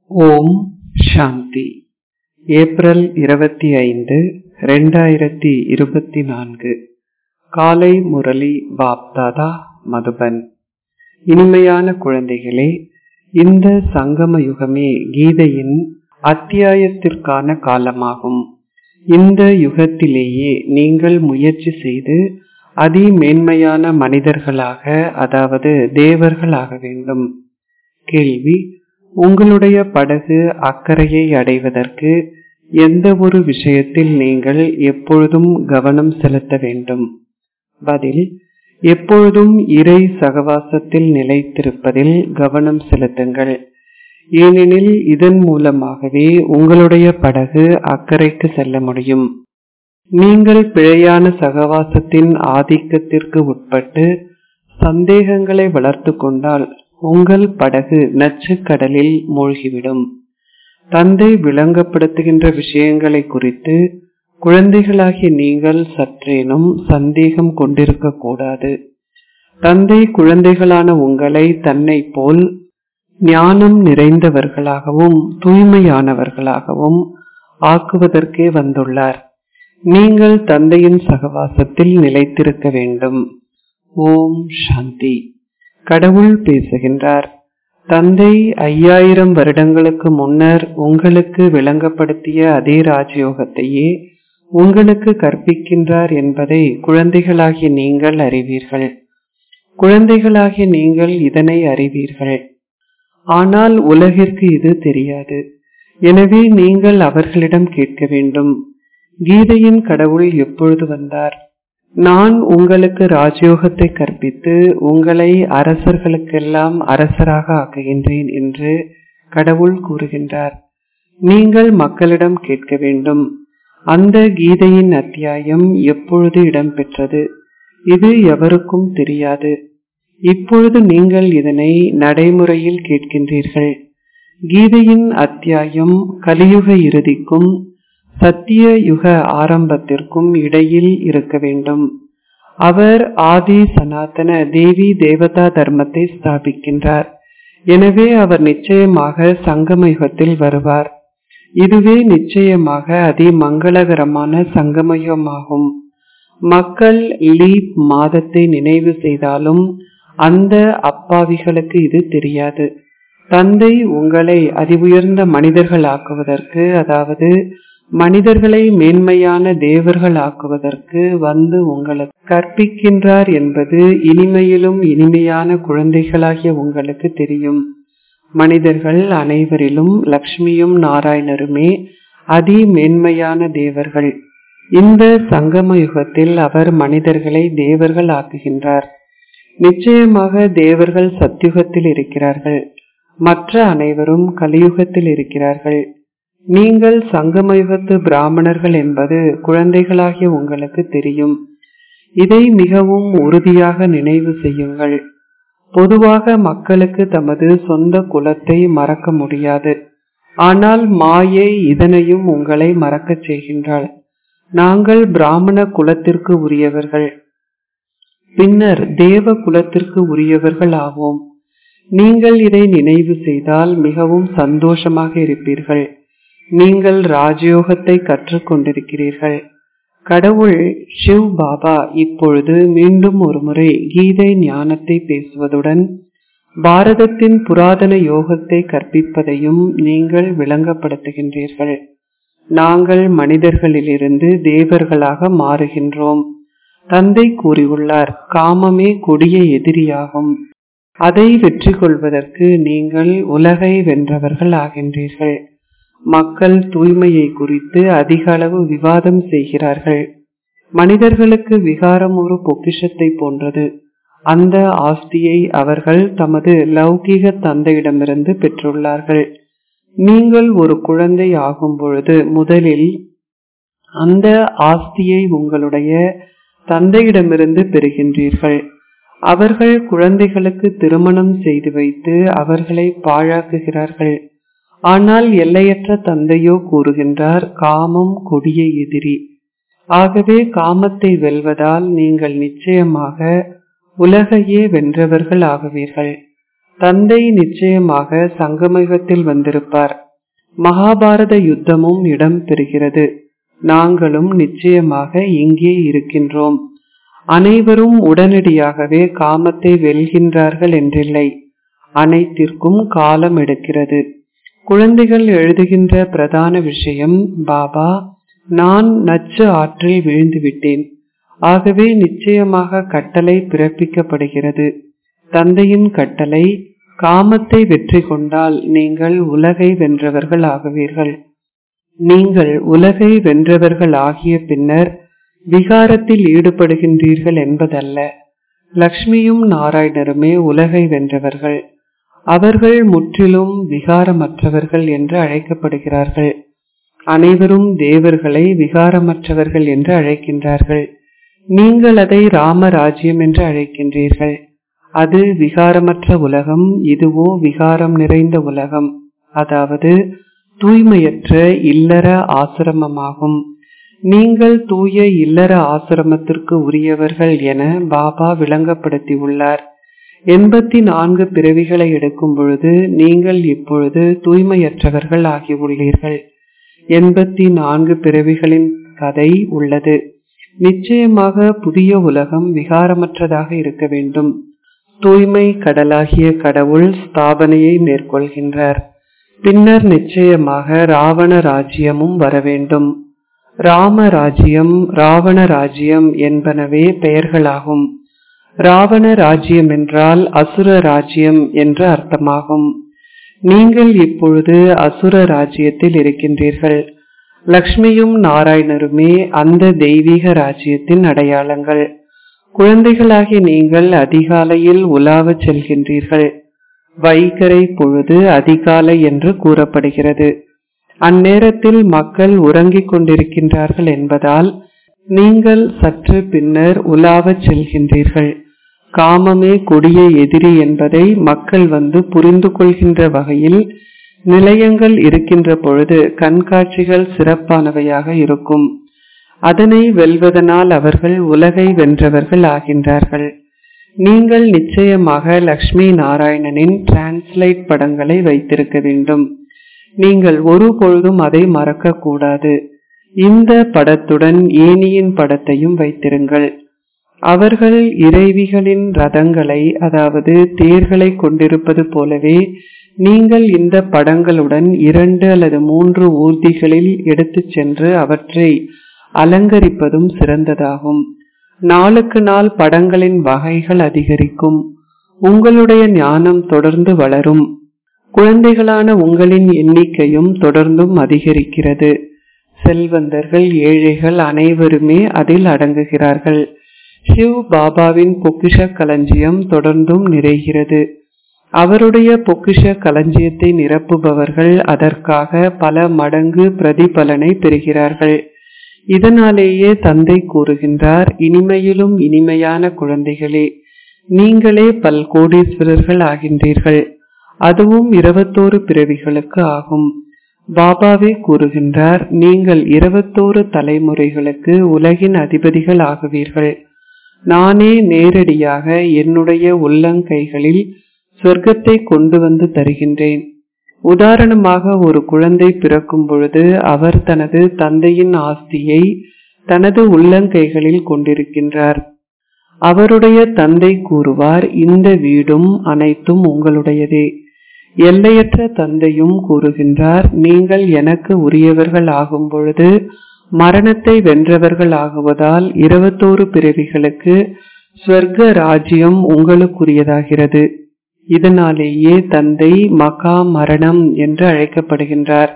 ஓம் சாந்தி April இருபத்தி ஐந்து ரெண்டாயிரத்தி இருபத்தி நான்கு காலை முரளி பாப்தாதா மதுபன் இனிமையான குழந்தைகளே இந்த சங்கம யுகமே கீதையின் அத்தியாயத்திற்கான காலமாகும் இந்த யுகத்திலேயே நீங்கள் முயற்சி செய்து அதி மேன்மையான மனிதர்களாக அதாவது தேவர்களாக வேண்டும் கேள்வி உங்களுடைய படகு அக்கறையை அடைவதற்கு எந்த ஒரு விஷயத்தில் நீங்கள் எப்பொழுதும் கவனம் செலுத்த வேண்டும் பதில் எப்பொழுதும் இறை சகவாசத்தில் நிலைத்திருப்பதில் கவனம் செலுத்துங்கள் ஏனெனில் இதன் மூலமாகவே உங்களுடைய படகு அக்கறைக்கு செல்ல முடியும் நீங்கள் பிழையான சகவாசத்தின் ஆதிக்கத்திற்கு உட்பட்டு சந்தேகங்களை வளர்த்து கொண்டால் உங்கள் படகு நச்சுக்கடலில் மூழ்கிவிடும் தந்தை விளங்கப்படுத்துகின்ற விஷயங்களை குறித்து குழந்தைகளாகிய நீங்கள் சற்றேனும் சந்தேகம் கொண்டிருக்க கூடாது தந்தை குழந்தைகளான உங்களை தன்னை போல் ஞானம் நிறைந்தவர்களாகவும் தூய்மையானவர்களாகவும் ஆக்குவதற்கே வந்துள்ளார் நீங்கள் தந்தையின் சகவாசத்தில் நிலைத்திருக்க வேண்டும் ஓம் சாந்தி கடவுள் பேசுகின்றார் தந்தை ஐயாயிரம் வருடங்களுக்கு முன்னர் உங்களுக்கு விளங்கப்படுத்திய அதே ராஜயோகத்தையே உங்களுக்கு கற்பிக்கின்றார் என்பதை குழந்தைகளாகிய நீங்கள் அறிவீர்கள் குழந்தைகளாகிய நீங்கள் இதனை அறிவீர்கள் ஆனால் உலகிற்கு இது தெரியாது எனவே நீங்கள் அவர்களிடம் கேட்க வேண்டும் கீதையின் கடவுள் எப்பொழுது வந்தார் நான் உங்களுக்கு ராஜயோகத்தை கற்பித்து உங்களை அரசர்களுக்கெல்லாம் அரசராக ஆக்குகின்றேன் என்று கடவுள் கூறுகின்றார் நீங்கள் மக்களிடம் கேட்க வேண்டும் அந்த கீதையின் அத்தியாயம் எப்பொழுது இடம்பெற்றது இது எவருக்கும் தெரியாது இப்பொழுது நீங்கள் இதனை நடைமுறையில் கேட்கின்றீர்கள் கீதையின் அத்தியாயம் கலியுக இறுதிக்கும் சத்திய யுக ஆரம்பத்திற்கும் இடையில் இருக்க வேண்டும் அவர் ஆதி சனாதன தேவி தேவதா தர்மத்தை ஸ்தாபிக்கின்றார் எனவே அவர் நிச்சயமாக சங்கம யுகத்தில் வருவார் இதுவே நிச்சயமாக அதி மங்களகரமான சங்கமயுகமாகும் மக்கள் லீப் மாதத்தை நினைவு செய்தாலும் அந்த அப்பாவிகளுக்கு இது தெரியாது தந்தை உங்களை அதி உயர்ந்த மனிதர்கள் ஆக்குவதற்கு அதாவது மனிதர்களை மேன்மையான தேவர்கள் ஆக்குவதற்கு வந்து உங்களுக்கு கற்பிக்கின்றார் என்பது இனிமையிலும் இனிமையான குழந்தைகளாகிய உங்களுக்கு தெரியும் மனிதர்கள் அனைவரிலும் லக்ஷ்மியும் நாராயணருமே அதி மேன்மையான தேவர்கள் இந்த சங்கம யுகத்தில் அவர் மனிதர்களை தேவர்கள் ஆக்குகின்றார் நிச்சயமாக தேவர்கள் சத்தியுகத்தில் இருக்கிறார்கள் மற்ற அனைவரும் கலியுகத்தில் இருக்கிறார்கள் நீங்கள் சங்கமயுகத்து பிராமணர்கள் என்பது குழந்தைகளாகிய உங்களுக்கு தெரியும் இதை மிகவும் உறுதியாக நினைவு செய்யுங்கள் பொதுவாக மக்களுக்கு தமது சொந்த குலத்தை மறக்க முடியாது ஆனால் மாயை இதனையும் உங்களை மறக்கச் செய்கின்றாள் நாங்கள் பிராமண குலத்திற்கு உரியவர்கள் பின்னர் தேவ குலத்திற்கு உரியவர்கள் ஆவோம் நீங்கள் இதை நினைவு செய்தால் மிகவும் சந்தோஷமாக இருப்பீர்கள் நீங்கள் ராஜயோகத்தை கற்றுக்கொண்டிருக்கிறீர்கள் கடவுள் ஷிவ் பாபா இப்பொழுது மீண்டும் ஒரு முறை கீதை ஞானத்தை பேசுவதுடன் பாரதத்தின் புராதன யோகத்தை கற்பிப்பதையும் நீங்கள் விளங்கப்படுத்துகின்றீர்கள் நாங்கள் மனிதர்களிலிருந்து தேவர்களாக மாறுகின்றோம் தந்தை கூறியுள்ளார் காமமே கொடிய எதிரியாகும் அதை வெற்றி கொள்வதற்கு நீங்கள் உலகை வென்றவர்கள் ஆகின்றீர்கள் மக்கள் தூய்மையை குறித்து அதிக அளவு விவாதம் செய்கிறார்கள் மனிதர்களுக்கு விகாரம் ஒரு பொக்கிஷத்தை போன்றது அந்த ஆஸ்தியை அவர்கள் தமது லௌகீக தந்தையிடமிருந்து பெற்றுள்ளார்கள் நீங்கள் ஒரு குழந்தை ஆகும் பொழுது முதலில் அந்த ஆஸ்தியை உங்களுடைய தந்தையிடமிருந்து பெறுகின்றீர்கள் அவர்கள் குழந்தைகளுக்கு திருமணம் செய்து வைத்து அவர்களை பாழாக்குகிறார்கள் ஆனால் எல்லையற்ற தந்தையோ கூறுகின்றார் காமம் கொடிய எதிரி ஆகவே காமத்தை வெல்வதால் நீங்கள் நிச்சயமாக உலகையே வென்றவர்கள் ஆகுவீர்கள் தந்தை நிச்சயமாக சங்கமயுகத்தில் வந்திருப்பார் மகாபாரத யுத்தமும் இடம் பெறுகிறது நாங்களும் நிச்சயமாக இங்கே இருக்கின்றோம் அனைவரும் உடனடியாகவே காமத்தை வெல்கின்றார்கள் என்றில்லை அனைத்திற்கும் காலம் எடுக்கிறது குழந்தைகள் எழுதுகின்ற பிரதான விஷயம் பாபா நான் நச்சு ஆற்றில் விழுந்து விட்டேன் ஆகவே நிச்சயமாக கட்டளை பிறப்பிக்கப்படுகிறது தந்தையின் கட்டளை காமத்தை வெற்றி கொண்டால் நீங்கள் உலகை வென்றவர்கள் ஆகுவீர்கள் நீங்கள் உலகை வென்றவர்கள் ஆகிய பின்னர் விகாரத்தில் ஈடுபடுகின்றீர்கள் என்பதல்ல லக்ஷ்மியும் நாராயணருமே உலகை வென்றவர்கள் அவர்கள் முற்றிலும் விகாரமற்றவர்கள் என்று அழைக்கப்படுகிறார்கள் அனைவரும் தேவர்களை விகாரமற்றவர்கள் என்று அழைக்கின்றார்கள் நீங்கள் அதை ராமராஜ்யம் என்று அழைக்கின்றீர்கள் அது விகாரமற்ற உலகம் இதுவோ விகாரம் நிறைந்த உலகம் அதாவது தூய்மையற்ற இல்லற ஆசிரமமாகும் நீங்கள் தூய இல்லற ஆசிரமத்திற்கு உரியவர்கள் என பாபா விளங்கப்படுத்தியுள்ளார் எண்பத்தி நான்கு பிறவிகளை எடுக்கும் பொழுது நீங்கள் இப்பொழுது தூய்மையற்றவர்கள் ஆகியுள்ளீர்கள் எண்பத்தி நான்கு பிறவிகளின் கதை உள்ளது நிச்சயமாக புதிய உலகம் விகாரமற்றதாக இருக்க வேண்டும் தூய்மை கடலாகிய கடவுள் ஸ்தாபனையை மேற்கொள்கின்றார் பின்னர் நிச்சயமாக ராவண ராஜ்யமும் வர வேண்டும் ராம ராஜ்யம் ராவண ராஜ்யம் என்பனவே பெயர்களாகும் ராவண ராஜ்யம் என்றால் அசுர ராஜ்யம் என்று அர்த்தமாகும் நீங்கள் இப்பொழுது அசுர ராஜ்யத்தில் இருக்கின்றீர்கள் லக்ஷ்மியும் நாராயணருமே அந்த தெய்வீக ராஜ்யத்தின் அடையாளங்கள் குழந்தைகளாகி நீங்கள் அதிகாலையில் உலாவச் செல்கின்றீர்கள் வைகரை பொழுது அதிகாலை என்று கூறப்படுகிறது அந்நேரத்தில் மக்கள் உறங்கிக் கொண்டிருக்கின்றார்கள் என்பதால் நீங்கள் சற்று பின்னர் உலாவச் செல்கின்றீர்கள் காமமே கொடிய எதிரி என்பதை மக்கள் வந்து புரிந்து கொள்கின்ற வகையில் நிலையங்கள் இருக்கின்ற பொழுது கண்காட்சிகள் சிறப்பானவையாக இருக்கும் அதனை வெல்வதனால் அவர்கள் உலகை வென்றவர்கள் ஆகின்றார்கள் நீங்கள் நிச்சயமாக லக்ஷ்மி நாராயணனின் டிரான்ஸ்லைட் படங்களை வைத்திருக்க வேண்டும் நீங்கள் ஒரு பொழுதும் அதை மறக்க கூடாது இந்த படத்துடன் ஏனியின் படத்தையும் வைத்திருங்கள் அவர்கள் இறைவிகளின் ரதங்களை அதாவது தேர்களை கொண்டிருப்பது போலவே நீங்கள் இந்த படங்களுடன் இரண்டு அல்லது மூன்று ஊர்திகளில் எடுத்துச் சென்று அவற்றை அலங்கரிப்பதும் சிறந்ததாகும் நாளுக்கு நாள் படங்களின் வகைகள் அதிகரிக்கும் உங்களுடைய ஞானம் தொடர்ந்து வளரும் குழந்தைகளான உங்களின் எண்ணிக்கையும் தொடர்ந்தும் அதிகரிக்கிறது செல்வந்தர்கள் ஏழைகள் அனைவருமே அதில் அடங்குகிறார்கள் சிவ் பாபாவின் பொக்கிஷ களஞ்சியம் தொடர்ந்தும் நிறைகிறது அவருடைய பொக்கிஷ களஞ்சியத்தை நிரப்புபவர்கள் அதற்காக பல மடங்கு பிரதிபலனை பெறுகிறார்கள் இதனாலேயே தந்தை கூறுகின்றார் இனிமையிலும் இனிமையான குழந்தைகளே நீங்களே பல்கோடீஸ்வரர்கள் ஆகின்றீர்கள் அதுவும் இருபத்தோரு பிறவிகளுக்கு ஆகும் பாபாவே கூறுகின்றார் நீங்கள் இருபத்தோரு தலைமுறைகளுக்கு உலகின் அதிபதிகள் ஆகுவீர்கள் நானே நேரடியாக என்னுடைய உள்ளங்கைகளில் சொர்க்கத்தை கொண்டு வந்து தருகின்றேன் உதாரணமாக ஒரு குழந்தை பிறக்கும் பொழுது அவர் தனது தந்தையின் ஆஸ்தியை தனது உள்ளங்கைகளில் கொண்டிருக்கின்றார் அவருடைய தந்தை கூறுவார் இந்த வீடும் அனைத்தும் உங்களுடையதே எல்லையற்ற தந்தையும் கூறுகின்றார் நீங்கள் எனக்கு உரியவர்கள் ஆகும் பொழுது மரணத்தை வென்றவர்கள் ஆகுவதால் இருபத்தோரு பிறவிகளுக்கு ஸ்வர்க்க ராஜ்யம் உங்களுக்குரியதாகிறது இதனாலேயே தந்தை மகா மரணம் என்று அழைக்கப்படுகின்றார்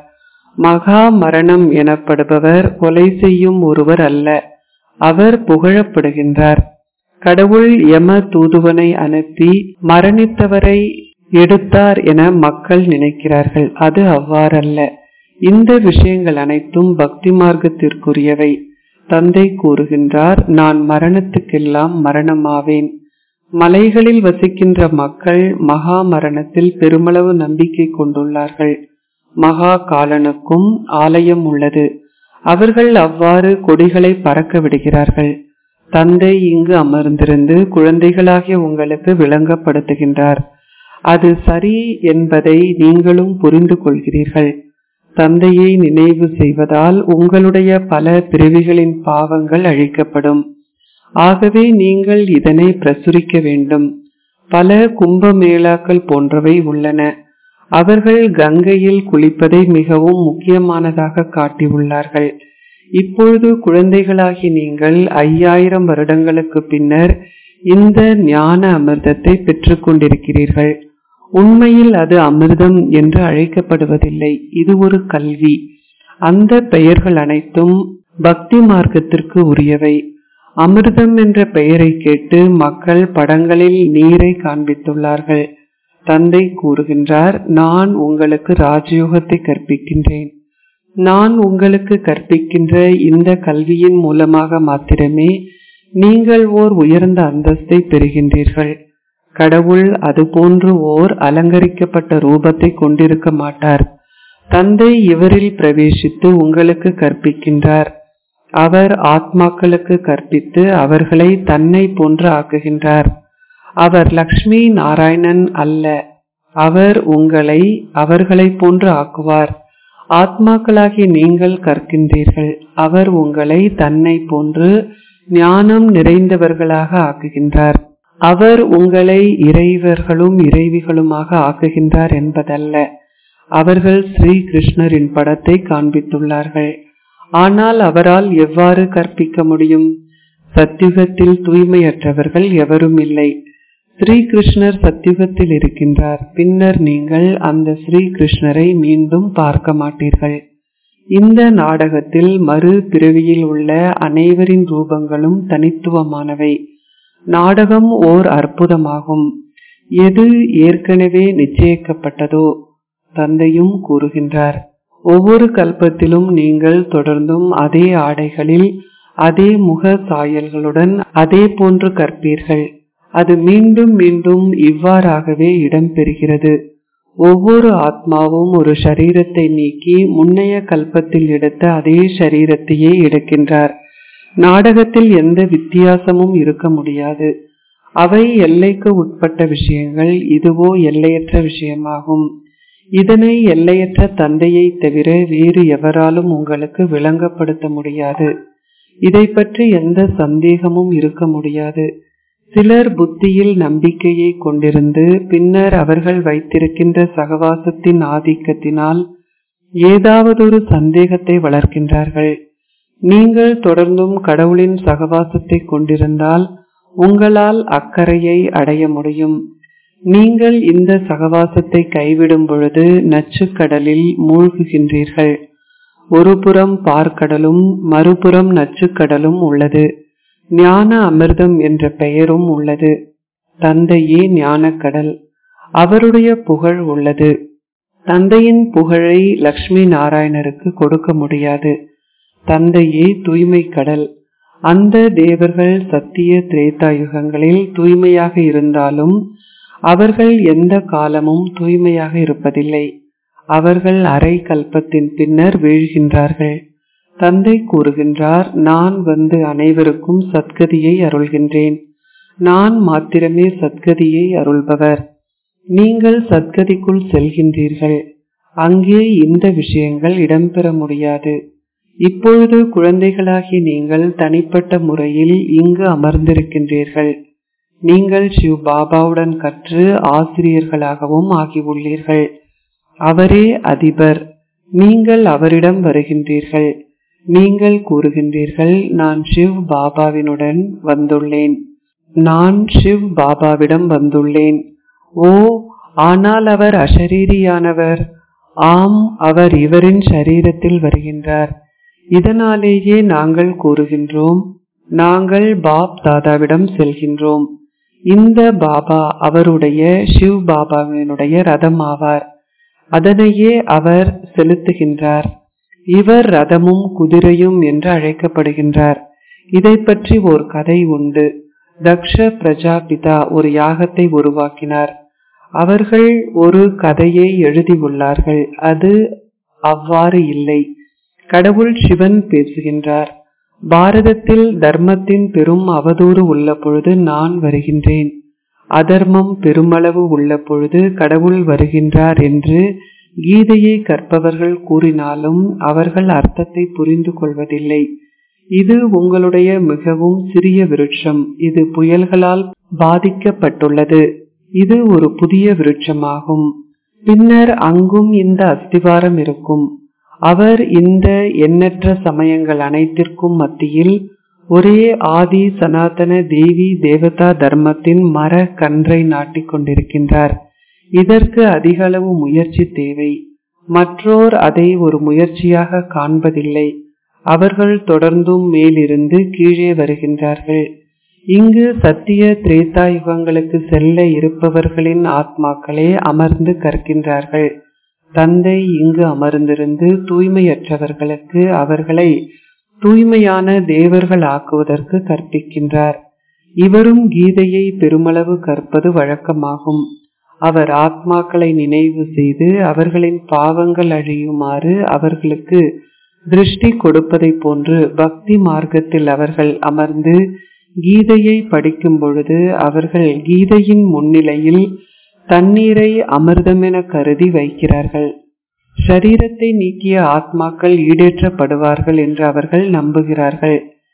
மகா மரணம் எனப்படுபவர் கொலை செய்யும் ஒருவர் அல்ல அவர் புகழப்படுகின்றார் கடவுள் யம தூதுவனை அனுப்பி மரணித்தவரை எடுத்தார் என மக்கள் நினைக்கிறார்கள் அது அவ்வாறல்ல இந்த விஷயங்கள் அனைத்தும் பக்தி மார்க்கத்திற்குரியவை தந்தை கூறுகின்றார் நான் மரணத்துக்கெல்லாம் மரணமாவேன் மலைகளில் வசிக்கின்ற மக்கள் மகா மரணத்தில் பெருமளவு நம்பிக்கை கொண்டுள்ளார்கள் மகா காலனுக்கும் ஆலயம் உள்ளது அவர்கள் அவ்வாறு கொடிகளை பறக்க விடுகிறார்கள் தந்தை இங்கு அமர்ந்திருந்து குழந்தைகளாகிய உங்களுக்கு விளங்கப்படுத்துகின்றார் அது சரி என்பதை நீங்களும் புரிந்து கொள்கிறீர்கள் தந்தையை நினைவு செய்வதால் உங்களுடைய பல பிறவிகளின் பாவங்கள் அழிக்கப்படும் ஆகவே நீங்கள் இதனை பிரசுரிக்க வேண்டும் பல கும்பமேளாக்கள் போன்றவை உள்ளன அவர்கள் கங்கையில் குளிப்பதை மிகவும் முக்கியமானதாக காட்டியுள்ளார்கள் இப்பொழுது குழந்தைகளாகி நீங்கள் ஐயாயிரம் வருடங்களுக்கு பின்னர் இந்த ஞான அமிர்தத்தை பெற்றுக் கொண்டிருக்கிறீர்கள் உண்மையில் அது அமிர்தம் என்று அழைக்கப்படுவதில்லை இது ஒரு கல்வி அந்த பெயர்கள் அனைத்தும் பக்தி மார்க்கத்திற்கு உரியவை அமிர்தம் என்ற பெயரை கேட்டு மக்கள் படங்களில் நீரை காண்பித்துள்ளார்கள் தந்தை கூறுகின்றார் நான் உங்களுக்கு ராஜயோகத்தை கற்பிக்கின்றேன் நான் உங்களுக்கு கற்பிக்கின்ற இந்த கல்வியின் மூலமாக மாத்திரமே நீங்கள் ஓர் உயர்ந்த அந்தஸ்தை பெறுகின்றீர்கள் கடவுள் அதுபோன்று ஓர் அலங்கரிக்கப்பட்ட ரூபத்தை கொண்டிருக்க மாட்டார் தந்தை இவரில் பிரவேசித்து உங்களுக்கு கற்பிக்கின்றார் அவர் ஆத்மாக்களுக்கு கற்பித்து அவர்களை தன்னை போன்று ஆக்குகின்றார் அவர் லக்ஷ்மி நாராயணன் அல்ல அவர் உங்களை அவர்களை போன்று ஆக்குவார் ஆத்மாக்களாகி நீங்கள் கற்கின்றீர்கள் அவர் உங்களை தன்னை போன்று ஞானம் நிறைந்தவர்களாக ஆக்குகின்றார் அவர் உங்களை இறைவர்களும் இறைவிகளுமாக ஆக்குகின்றார் என்பதல்ல அவர்கள் ஸ்ரீ கிருஷ்ணரின் படத்தை காண்பித்துள்ளார்கள் ஆனால் அவரால் எவ்வாறு கற்பிக்க முடியும் சத்தியுகத்தில் தூய்மையற்றவர்கள் எவரும் இல்லை ஸ்ரீ கிருஷ்ணர் சத்தியுகத்தில் இருக்கின்றார் பின்னர் நீங்கள் அந்த ஸ்ரீ கிருஷ்ணரை மீண்டும் பார்க்க மாட்டீர்கள் இந்த நாடகத்தில் மறு பிறவியில் உள்ள அனைவரின் ரூபங்களும் தனித்துவமானவை நாடகம் ஓர் அற்புதமாகும் எது ஏற்கனவே நிச்சயிக்கப்பட்டதோ தந்தையும் கூறுகின்றார் ஒவ்வொரு கல்பத்திலும் நீங்கள் தொடர்ந்தும் அதே ஆடைகளில் அதே முக சாயல்களுடன் அதே போன்று கற்பீர்கள் அது மீண்டும் மீண்டும் இவ்வாறாகவே இடம்பெறுகிறது ஒவ்வொரு ஆத்மாவும் ஒரு சரீரத்தை நீக்கி முன்னைய கல்பத்தில் எடுத்த அதே சரீரத்தையே எடுக்கின்றார் நாடகத்தில் எந்த வித்தியாசமும் இருக்க முடியாது அவை எல்லைக்கு உட்பட்ட விஷயங்கள் இதுவோ எல்லையற்ற விஷயமாகும் இதனை எல்லையற்ற தந்தையை தவிர வேறு எவராலும் உங்களுக்கு விளங்கப்படுத்த முடியாது இதை பற்றி எந்த சந்தேகமும் இருக்க முடியாது சிலர் புத்தியில் நம்பிக்கையை கொண்டிருந்து பின்னர் அவர்கள் வைத்திருக்கின்ற சகவாசத்தின் ஆதிக்கத்தினால் ஏதாவதொரு சந்தேகத்தை வளர்க்கின்றார்கள் நீங்கள் தொடர்ந்தும் கடவுளின் சகவாசத்தை கொண்டிருந்தால் உங்களால் அக்கறையை அடைய முடியும் நீங்கள் இந்த சகவாசத்தை கைவிடும் பொழுது நச்சுக்கடலில் மூழ்குகின்றீர்கள் ஒரு புறம் பார்க்கடலும் மறுபுறம் நச்சுக்கடலும் உள்ளது ஞான அமிர்தம் என்ற பெயரும் உள்ளது தந்தையே ஞானக்கடல் அவருடைய புகழ் உள்ளது தந்தையின் புகழை லக்ஷ்மி நாராயணருக்கு கொடுக்க முடியாது தந்தையே தூய்மை கடல் அந்த தேவர்கள் சத்திய திரேதா யுகங்களில் தூய்மையாக இருந்தாலும் அவர்கள் எந்த காலமும் தூய்மையாக இருப்பதில்லை அவர்கள் அரை கல்பத்தின் பின்னர் வீழ்கின்றார்கள் தந்தை கூறுகின்றார் நான் வந்து அனைவருக்கும் சத்கதியை அருள்கின்றேன் நான் மாத்திரமே சத்கதியை அருள்பவர் நீங்கள் சத்கதிக்குள் செல்கின்றீர்கள் அங்கே இந்த விஷயங்கள் இடம்பெற முடியாது இப்பொழுது குழந்தைகளாகி நீங்கள் தனிப்பட்ட முறையில் இங்கு அமர்ந்திருக்கின்றீர்கள் நீங்கள் சிவ் பாபாவுடன் கற்று ஆசிரியர்களாகவும் ஆகியுள்ளீர்கள் அவரே அதிபர் நீங்கள் அவரிடம் வருகின்றீர்கள் நீங்கள் கூறுகின்றீர்கள் நான் சிவ் பாபாவினுடன் வந்துள்ளேன் நான் சிவ் பாபாவிடம் வந்துள்ளேன் ஓ ஆனால் அவர் அஷரீரியானவர் ஆம் அவர் இவரின் சரீரத்தில் வருகின்றார் இதனாலேயே நாங்கள் கூறுகின்றோம் நாங்கள் பாப் தாதாவிடம் செல்கின்றோம் இந்த பாபா அவருடைய சிவ் பாபாவினுடைய ரதம் ஆவார் அதனையே அவர் செலுத்துகின்றார் இவர் ரதமும் குதிரையும் என்று அழைக்கப்படுகின்றார் இதை பற்றி ஒரு கதை உண்டு தக்ஷ பிரஜாபிதா ஒரு யாகத்தை உருவாக்கினார் அவர்கள் ஒரு கதையை எழுதியுள்ளார்கள் அது அவ்வாறு இல்லை கடவுள் சிவன் பேசுகின்றார் பாரதத்தில் தர்மத்தின் பெரும் அவதூறு உள்ள பொழுது நான் வருகின்றேன் அதர்மம் பெருமளவு உள்ள பொழுது கடவுள் வருகின்றார் என்று கீதையை கற்பவர்கள் கூறினாலும் அவர்கள் அர்த்தத்தை புரிந்து கொள்வதில்லை இது உங்களுடைய மிகவும் சிறிய விருட்சம் இது புயல்களால் பாதிக்கப்பட்டுள்ளது இது ஒரு புதிய விருட்சமாகும் பின்னர் அங்கும் இந்த அஸ்திவாரம் இருக்கும் அவர் இந்த எண்ணற்ற சமயங்கள் அனைத்திற்கும் மத்தியில் ஒரே ஆதி சனாதன தேவி தேவதா தர்மத்தின் மர கன்றை நாட்டிக் கொண்டிருக்கின்றார் இதற்கு அதிக அளவு முயற்சி தேவை மற்றோர் அதை ஒரு முயற்சியாக காண்பதில்லை அவர்கள் தொடர்ந்தும் மேலிருந்து கீழே வருகின்றார்கள் இங்கு சத்திய திரேதா யுகங்களுக்கு செல்ல இருப்பவர்களின் ஆத்மாக்களே அமர்ந்து கற்கின்றார்கள் தந்தை இங்கு அமர்ந்திருந்து தூய்மையற்றவர்களுக்கு அவர்களை தூய்மையான தேவர்கள் ஆக்குவதற்கு கற்பிக்கின்றார் இவரும் கீதையை பெருமளவு கற்பது வழக்கமாகும் அவர் ஆத்மாக்களை நினைவு செய்து அவர்களின் பாவங்கள் அழியுமாறு அவர்களுக்கு திருஷ்டி கொடுப்பதை போன்று பக்தி மார்க்கத்தில் அவர்கள் அமர்ந்து கீதையை படிக்கும் பொழுது அவர்கள் கீதையின் முன்னிலையில் தண்ணீரை அமிர்தமென கருதி வைக்கிறார்கள் ஷரீரத்தை நீக்கிய ஆத்மாக்கள் ஈடேற்றப்படுவார்கள் என்று அவர்கள் நம்புகிறார்கள்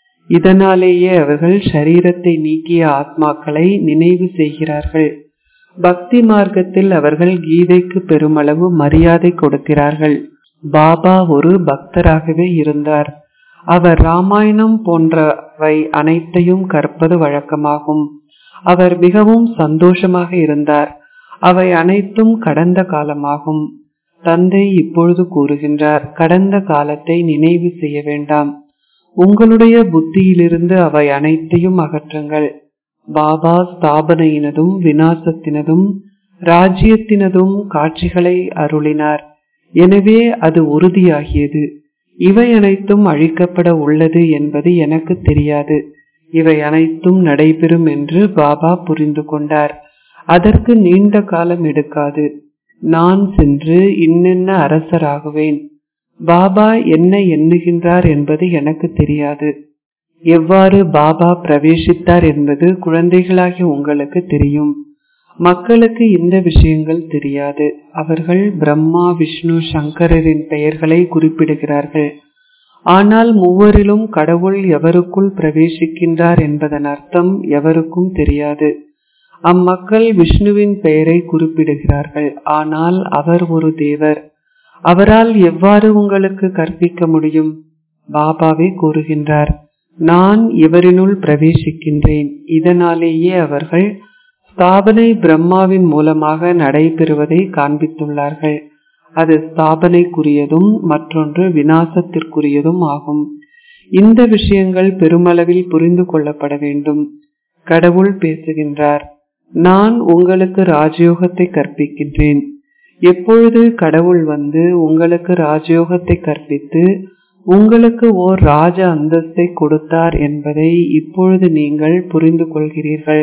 இதனாலேயே அவர்கள் ஷரீரத்தை நீக்கிய ஆத்மாக்களை நினைவு செய்கிறார்கள் பக்தி மார்க்கத்தில் அவர்கள் கீதைக்கு பெருமளவு மரியாதை கொடுக்கிறார்கள் பாபா ஒரு பக்தராகவே இருந்தார் அவர் ராமாயணம் போன்றவை அனைத்தையும் கற்பது வழக்கமாகும் அவர் மிகவும் சந்தோஷமாக இருந்தார் அவை அனைத்தும் கடந்த காலமாகும் தந்தை இப்பொழுது கூறுகின்றார் கடந்த காலத்தை நினைவு செய்ய வேண்டாம் உங்களுடைய புத்தியிலிருந்து அவை அனைத்தையும் அகற்றுங்கள் பாபா ஸ்தாபனையினதும் வினாசத்தினதும் ராஜ்யத்தினதும் காட்சிகளை அருளினார் எனவே அது உறுதியாகியது இவை அனைத்தும் அழிக்கப்பட உள்ளது என்பது எனக்கு தெரியாது இவை அனைத்தும் நடைபெறும் என்று பாபா புரிந்து கொண்டார் அதற்கு நீண்ட காலம் எடுக்காது நான் சென்று இன்னென்ன அரசராகுவேன் பாபா என்ன எண்ணுகின்றார் என்பது எனக்கு தெரியாது எவ்வாறு பாபா பிரவேசித்தார் என்பது குழந்தைகளாகிய உங்களுக்கு தெரியும் மக்களுக்கு இந்த விஷயங்கள் தெரியாது அவர்கள் பிரம்மா விஷ்ணு சங்கரரின் பெயர்களை குறிப்பிடுகிறார்கள் ஆனால் மூவரிலும் கடவுள் எவருக்குள் பிரவேசிக்கின்றார் என்பதன் அர்த்தம் எவருக்கும் தெரியாது அம்மக்கள் விஷ்ணுவின் பெயரை குறிப்பிடுகிறார்கள் ஆனால் அவர் ஒரு தேவர் அவரால் எவ்வாறு உங்களுக்கு கற்பிக்க முடியும் பாபாவே கூறுகின்றார் நான் இவரினுள் பிரவேசிக்கின்றேன் இதனாலேயே அவர்கள் ஸ்தாபனை பிரம்மாவின் மூலமாக நடைபெறுவதை காண்பித்துள்ளார்கள் அது ஸ்தாபனைக்குரியதும் மற்றொன்று வினாசத்திற்குரியதும் ஆகும் இந்த விஷயங்கள் பெருமளவில் புரிந்து கொள்ளப்பட வேண்டும் கடவுள் பேசுகின்றார் நான் உங்களுக்கு ராஜயோகத்தை கற்பிக்கின்றேன் எப்பொழுது கடவுள் வந்து உங்களுக்கு ராஜயோகத்தை கற்பித்து உங்களுக்கு ஓர் ராஜ அந்தஸ்தை கொடுத்தார் என்பதை இப்பொழுது நீங்கள் புரிந்து கொள்கிறீர்கள்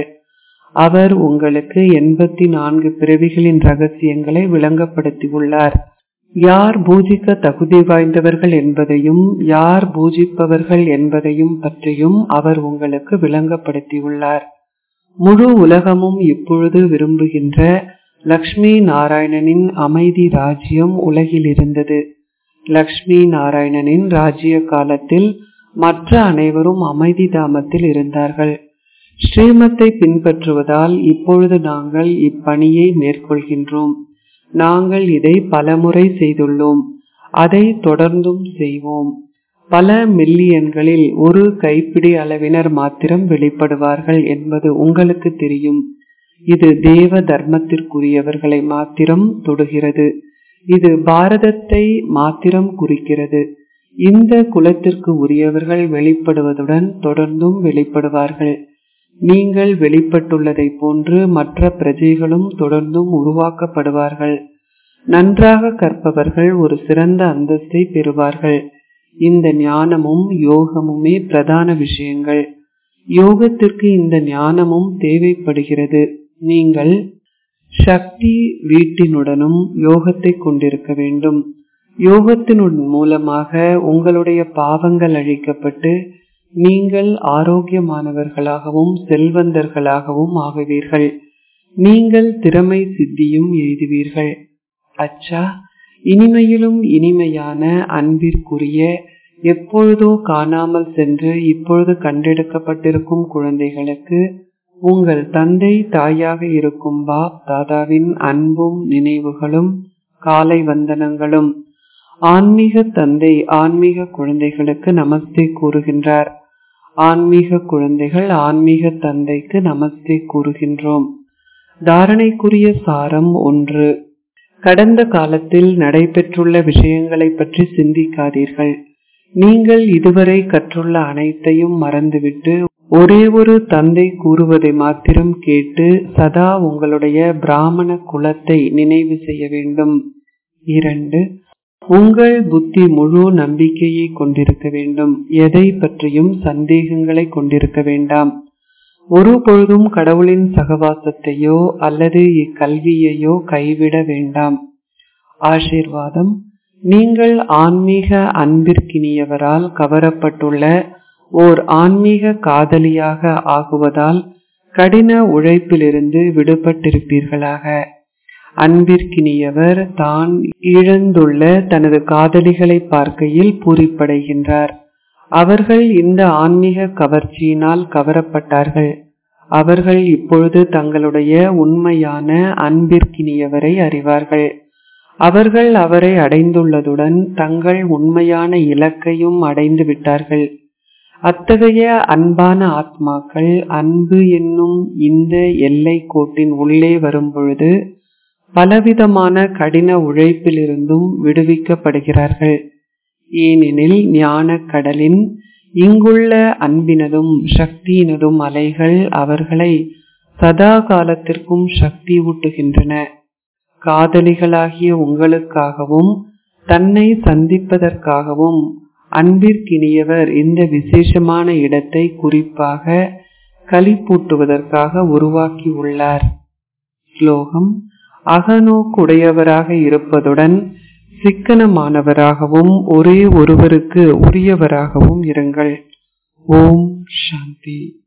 அவர் உங்களுக்கு எண்பத்தி நான்கு பிறவிகளின் ரகசியங்களை விளங்கப்படுத்தியுள்ளார் யார் பூஜிக்க தகுதி வாய்ந்தவர்கள் என்பதையும் யார் பூஜிப்பவர்கள் என்பதையும் பற்றியும் அவர் உங்களுக்கு விளங்கப்படுத்தியுள்ளார் முழு உலகமும் இப்பொழுது விரும்புகின்ற லக்ஷ்மி நாராயணனின் அமைதி ராஜ்யம் உலகில் இருந்தது லக்ஷ்மி நாராயணனின் ராஜ்ய காலத்தில் மற்ற அனைவரும் அமைதி தாமத்தில் இருந்தார்கள் ஸ்ரீமத்தை பின்பற்றுவதால் இப்பொழுது நாங்கள் இப்பணியை மேற்கொள்கின்றோம் நாங்கள் இதை பலமுறை செய்துள்ளோம் அதை தொடர்ந்தும் செய்வோம் பல மில்லியன்களில் ஒரு கைப்பிடி அளவினர் மாத்திரம் வெளிப்படுவார்கள் என்பது உங்களுக்கு தெரியும் இது தேவ தர்மத்திற்குரியவர்களை மாத்திரம் தொடுகிறது இது பாரதத்தை மாத்திரம் குறிக்கிறது இந்த குலத்திற்கு உரியவர்கள் வெளிப்படுவதுடன் தொடர்ந்தும் வெளிப்படுவார்கள் நீங்கள் வெளிப்பட்டுள்ளதை போன்று மற்ற பிரஜைகளும் தொடர்ந்தும் உருவாக்கப்படுவார்கள் நன்றாக கற்பவர்கள் ஒரு சிறந்த அந்தஸ்தை பெறுவார்கள் இந்த ஞானமும் யோகமுமே பிரதான விஷயங்கள் யோகத்திற்கு இந்த ஞானமும் தேவைப்படுகிறது நீங்கள் சக்தி வீட்டினுடனும் யோகத்தை கொண்டிருக்க வேண்டும் யோகத்தின் மூலமாக உங்களுடைய பாவங்கள் அழிக்கப்பட்டு நீங்கள் ஆரோக்கியமானவர்களாகவும் செல்வந்தர்களாகவும் ஆகுவீர்கள் நீங்கள் திறமை சித்தியும் எய்துவீர்கள் அச்சா இனிமையிலும் இனிமையான அன்பிற்குரிய எப்பொழுதோ காணாமல் சென்று இப்பொழுது கண்டெடுக்கப்பட்டிருக்கும் குழந்தைகளுக்கு உங்கள் தந்தை தாயாக இருக்கும் பாப் தாதாவின் அன்பும் நினைவுகளும் காலை வந்தனங்களும் ஆன்மீக தந்தை ஆன்மீக குழந்தைகளுக்கு நமஸ்தே கூறுகின்றார் ஆன்மீக குழந்தைகள் ஆன்மீக தந்தைக்கு நமஸ்தே கூறுகின்றோம் தாரணைக்குரிய சாரம் ஒன்று கடந்த காலத்தில் நடைபெற்றுள்ள விஷயங்களை பற்றி சிந்திக்காதீர்கள் நீங்கள் இதுவரை கற்றுள்ள அனைத்தையும் மறந்துவிட்டு ஒரே ஒரு தந்தை கூறுவதை மாத்திரம் கேட்டு சதா உங்களுடைய பிராமண குலத்தை நினைவு செய்ய வேண்டும் இரண்டு உங்கள் புத்தி முழு நம்பிக்கையை கொண்டிருக்க வேண்டும் எதை பற்றியும் சந்தேகங்களை கொண்டிருக்க வேண்டாம் ஒரு பொழுதும் கடவுளின் சகவாசத்தையோ அல்லது இக்கல்வியையோ கைவிட வேண்டாம் ஆசீர்வாதம் நீங்கள் ஆன்மீக அன்பிற்கினியவரால் கவரப்பட்டுள்ள ஓர் ஆன்மீக காதலியாக ஆகுவதால் கடின உழைப்பிலிருந்து விடுபட்டிருப்பீர்களாக அன்பிற்கினியவர் தான் இழந்துள்ள தனது காதலிகளை பார்க்கையில் பூரிப்படைகின்றார் அவர்கள் இந்த ஆன்மீக கவர்ச்சியினால் கவரப்பட்டார்கள் அவர்கள் இப்பொழுது தங்களுடைய உண்மையான அன்பிற்கினியவரை அறிவார்கள் அவர்கள் அவரை அடைந்துள்ளதுடன் தங்கள் உண்மையான இலக்கையும் அடைந்து விட்டார்கள் அத்தகைய அன்பான ஆத்மாக்கள் அன்பு என்னும் இந்த எல்லை கோட்டின் உள்ளே வரும்பொழுது பலவிதமான கடின உழைப்பிலிருந்தும் விடுவிக்கப்படுகிறார்கள் ஏனெனில் ஞான கடலின் இங்குள்ள அன்பினதும் சக்தியினதும் அலைகள் அவர்களை சதா காலத்திற்கும் சக்தி ஊட்டுகின்றன காதலிகளாகிய உங்களுக்காகவும் தன்னை சந்திப்பதற்காகவும் அன்பிற்கினியவர் இந்த விசேஷமான இடத்தை குறிப்பாக களிப்பூட்டுவதற்காக உருவாக்கியுள்ளார் ஸ்லோகம் அகநோக்குடையவராக இருப்பதுடன் சிக்கனமானவராகவும் ஒரே ஒருவருக்கு உரியவராகவும் இருங்கள் ஓம் சாந்தி